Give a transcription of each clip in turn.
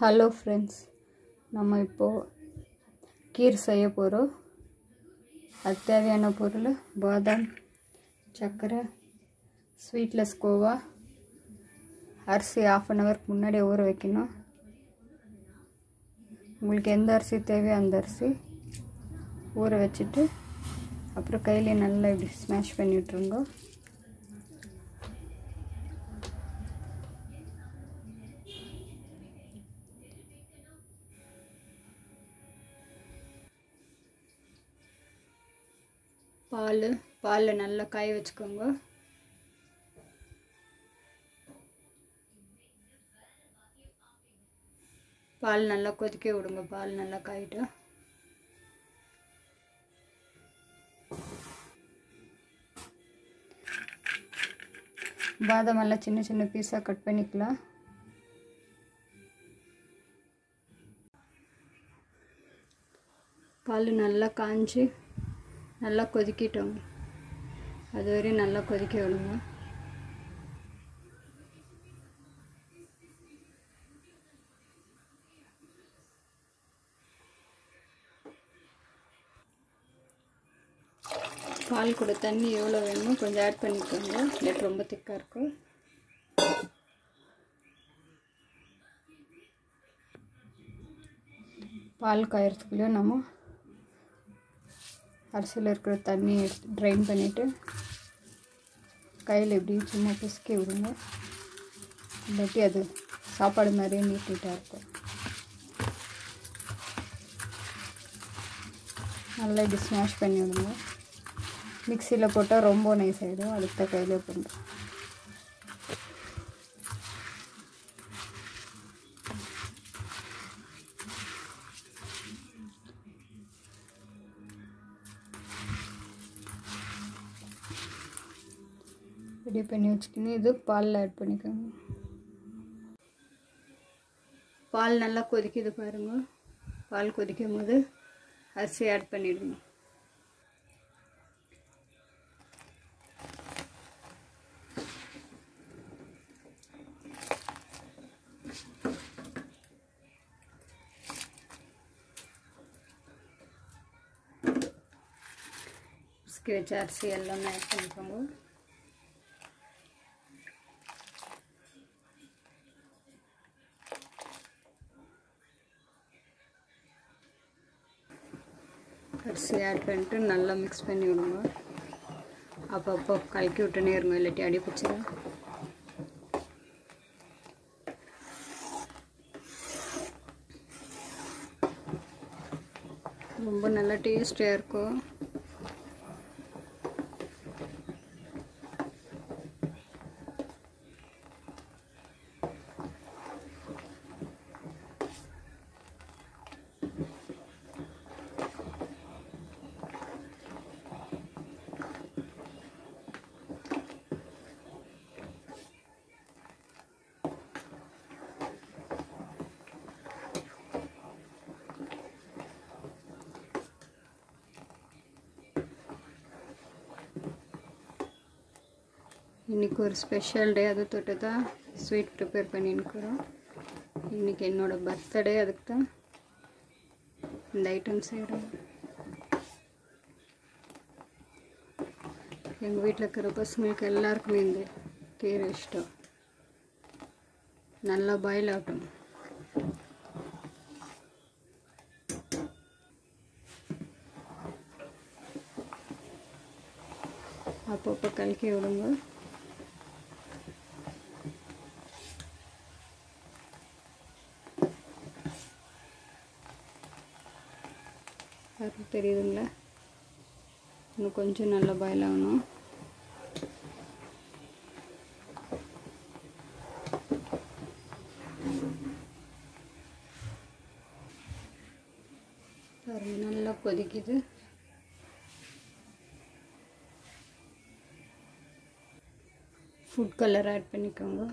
hello friends நம்ம இப்போது கீர் செய்ய போகிறோம் அது தேவையான பொருள் பாதாம் சர்க்கரை ஸ்வீட்லெஸ் கோவா அரிசி ஆஃப் அன் ஹவருக்கு முன்னாடி ஊற வைக்கணும் உங்களுக்கு எந்த அரிசி தேவையோ அந்த அரிசி ஊற வச்சுட்டு அப்புறம் கையிலே நல்லா இப்படி ஸ்மாஷ் பண்ணி விட்ருங்க பால் பாலில் நல்லா காய வச்சுக்கோங்க பால் நல்லா கொதிக்க விடுங்க பால் நல்லா காயிட்டு பாதாம் எல்லாம் சின்ன சின்ன பீஸாக கட் பண்ணிக்கலாம் பால் நல்லா காஞ்சி நல்லா கொதிக்கிட்டோங்க அது வரையும் நல்லா கொதிக்க விடுங்க பால் கூட தண்ணி எவ்வளோ வேணுமோ கொஞ்சம் ஆட் பண்ணிக்கோங்க இல்லாட்டி ரொம்ப திக்காக இருக்கும் பால் காயறதுக்குள்ளேயும் நம்ம அரிசியில் இருக்கிற தண்ணி ட்ரைன் பண்ணிவிட்டு கையில் இப்படி சும்மா பிசுக்கி விடுங்க இல்லாட்டி அது சாப்பாடு மாதிரியே நீட்டிகிட்டா இருக்கும் நல்லா இப்படி ஸ்மாஷ் பண்ணி விடுங்க மிக்சியில் போட்டால் ரொம்ப நைஸ் ஆகிடும் அதுக்கு தான் கையிலே பண்ணுறோம் ரெடி பண்ணி வச்சுக்கின்னு இது பாலில் ஆட் பண்ணிக்கோங்க பால் நல்லா கொதிக்குது பாருங்க பால் கொதிக்கும் போது அரிசி ஆட் பண்ணிவிடுங்க பிஸ்கி வச்ச அரிசி எல்லாமே ஆட் பண்ணிக்கோங்க அரிசி ஆட் பண்ணிட்டு நல்லா மிக்ஸ் பண்ணி விடுங்க அப்பப்போ கலக்கி விட்டுனே இருங்க இல்லாட்டி அடி பிடிச்சிடும் ரொம்ப நல்லா டேஸ்டியாக இருக்கும் இன்றைக்கி ஒரு ஸ்பெஷல் டே அதை தொட்டு தான் ஸ்வீட் ப்ரிப்பேர் பண்ணின்னுக்குறோம் இன்றைக்கி என்னோடய பர்த்டே அதுக்கு தான் இந்த ஐட்டம் செய்கிறோம் எங்கள் வீட்டில் இருக்கிற பசங்களுக்கு எல்லாருக்குமே இந்த கீரை இஷ்டம் நல்லா பாயில் ஆகட்டும் அப்பப்போ கலக்கி விடுங்க அது தெரியுதுங்களா இன்னும் கொஞ்சம் நல்லா பாயில் ஆகணும் பாருங்க நல்லா கொதிக்குது ஃபுட் கலர் ஆட் பண்ணிக்கோங்க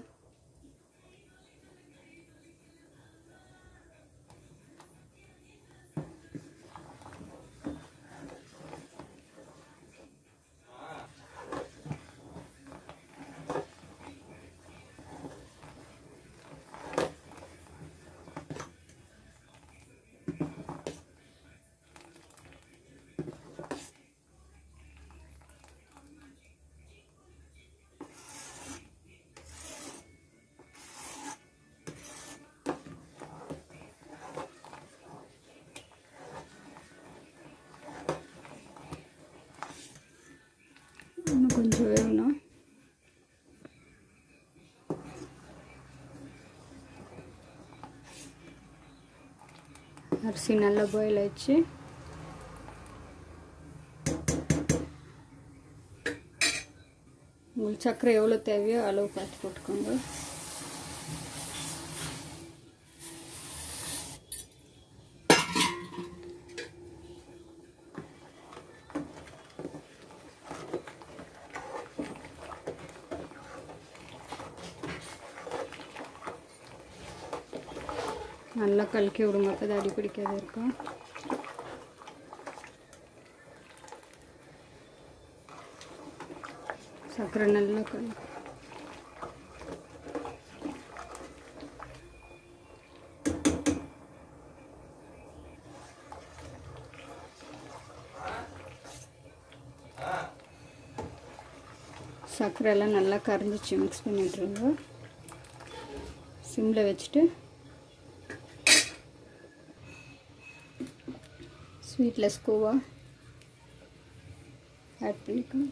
அரிசி நல்லா பாயில் ஆயிடுச்சு உங்களுக்கு சர்க்கரை எவ்வளோ தேவையோ அளவு பார்த்து போட்டுக்கோங்க நல்லா கலக்கி விடுங்க அப்போ தான் அடி பிடிக்காது இருக்கும் சர்க்கரை நல்லா கல் சர்க்கரை எல்லாம் நல்லா கரைஞ்சிச்சு மிக்ஸ் பண்ணி விட்ருங்க சிம்மில் வச்சுட்டு ஸ்வீட்லெஸ் கோவா ஆட் பண்ணிக்கணும்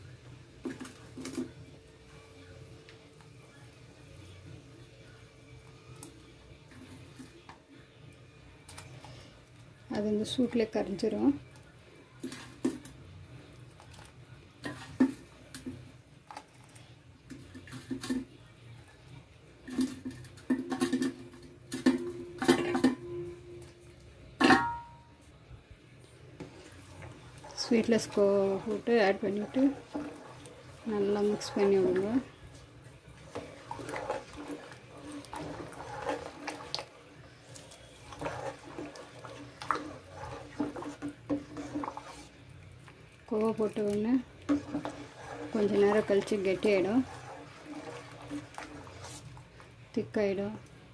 அது இந்த சூட்டில் கரைஞ்சிரும் ஸ்வீட்லெஸ் கோ போட்டு ஆட் பண்ணிவிட்டு நல்லா மிக்ஸ் பண்ணி விடுங்க கோவா போட்ட உடனே கொஞ்ச நேரம் கழித்து கெட்டியாயிடும் திக்காயிடும்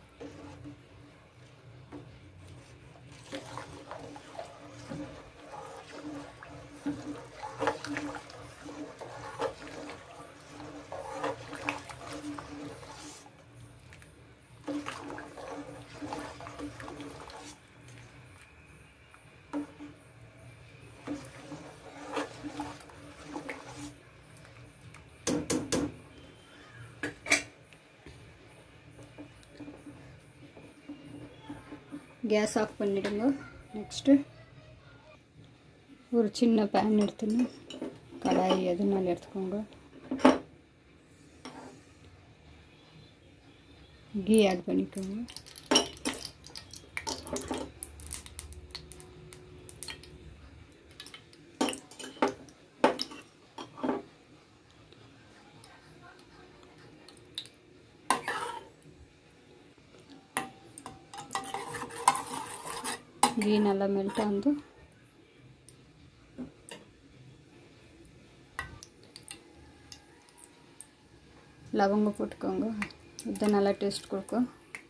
கேஸ் ஆஃப் பண்ணிவிடுங்க நெக்ஸ்ட்டு ஒரு சின்ன பேன் எடுத்துன்னு கடாய் எதுனாலும் எடுத்துக்கோங்க கீ ஆட் பண்ணிக்கோங்க ಗೀ நல்லா மெல்ட் ஆந்து லவங்க போட்டுக்கோங்க இதுதான் நல்லா டேஸ்ட் கொடுக்கும்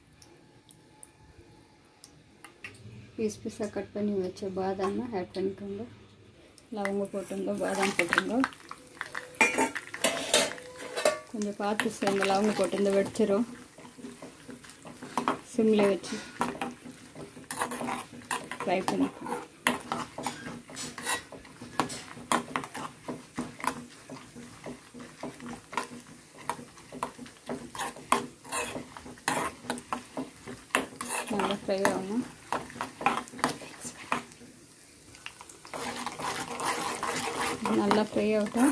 பீஸ் பீஸாக கட் பண்ணி வச்ச பாதாம் ஆட் பண்ணிக்கோங்க லவங்க போட்டுங்க பாதாம் போட்டுருங்க கொஞ்சம் பார்த்து சேர்ந்து லவங்க போட்டு வெடிச்சிரும் சிம்மில் வச்சு ஃப்ரை பண்ணிக்கணும் நல்லா ஃப்ரை ஆகணும் நல்லா ஃப்ரை ஆகட்டும்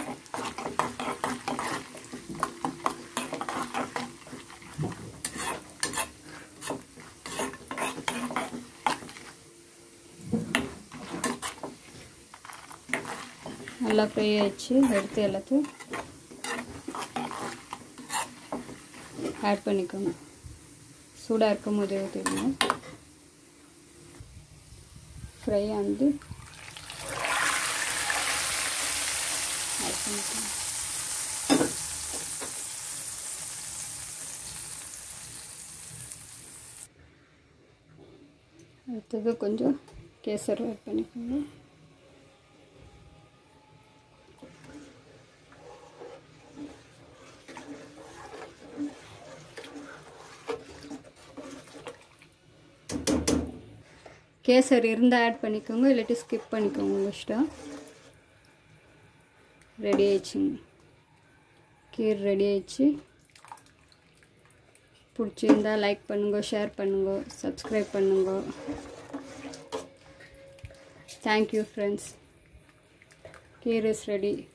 நல்லா ஃப்ரை ஆயிடுச்சு எடுத்து எல்லாத்தையும் ஆட் பண்ணிக்கோங்க சூடாக இருக்கும் போதே ஊற்றிடுங்க ஃப்ரை ஆனது ஆட் பண்ணிக்கோங்க அடுத்தது கொஞ்சம் கேசர் ஆட் பண்ணிக்கோங்க கேசர் இருந்தால் ஆட் பண்ணிக்கோங்க இல்லாட்டி ஸ்கிப் பண்ணிக்கோங்க உங்கள் இஷ்டம் ரெடி ஆயிடுச்சுங்க கீர் ரெடி ஆயிடுச்சு பிடிச்சிருந்தா லைக் பண்ணுங்க ஷேர் பண்ணுங்க சப்ஸ்கிரைப் பண்ணுங்க thank you friends kheer is ready